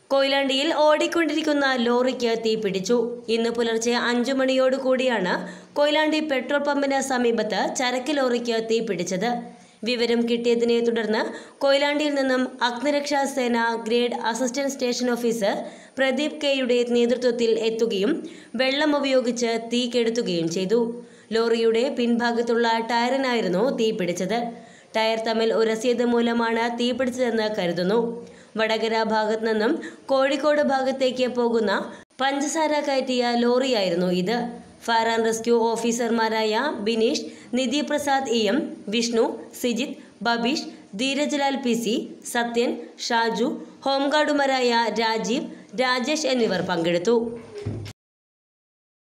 കൊയിലാണ്ടിയിൽ ഓടിക്കൊണ്ടിരിക്കുന്ന ലോറിക്ക് തീപിടിച്ചു ഇന്ന് പുലർച്ചെ അഞ്ചു മണിയോടുകൂടിയാണ് കൊയിലാണ്ടി പെട്രോൾ പമ്പിന് സമീപത്ത് ചരക്ക് ലോറിക്ക് തീപിടിച്ചത് വിവരം കിട്ടിയതിനെ തുടർന്ന് കൊയിലാണ്ടിയിൽ നിന്നും അഗ്നിരക്ഷാ സേന grade assistant station officer Pradeep കെയുടെ നേതൃത്വത്തിൽ എത്തുകയും വെള്ളം ഉപയോഗിച്ച് തീ കെടുത്തുകയും ചെയ്തു ലോറിയുടെ പിൻഭാഗത്തുള്ള ടയറിനായിരുന്നു തീപിടിച്ചത് ടയർ തമ്മിൽ ഉരസിയത് മൂലമാണ് തീപിടിച്ചതെന്ന് കരുതുന്നു വടകര ഭാഗത്തു നിന്നും കോഴിക്കോട് ഭാഗത്തേക്ക് പോകുന്ന പഞ്ചസാര കയറ്റിയ ലോറിയായിരുന്നു ഇത് ഫയർ ആൻഡ് റെസ്ക്യൂ ഓഫീസർമാരായ Bineesh Nidhi Prasad E M Vishnu Sijith Babeesh Dheerajlal P C Sathyan Shaju ഹോംഗാർഡുമാരായ രാജീവ് രാജേഷ് എന്നിവർ പങ്കെടുത്തു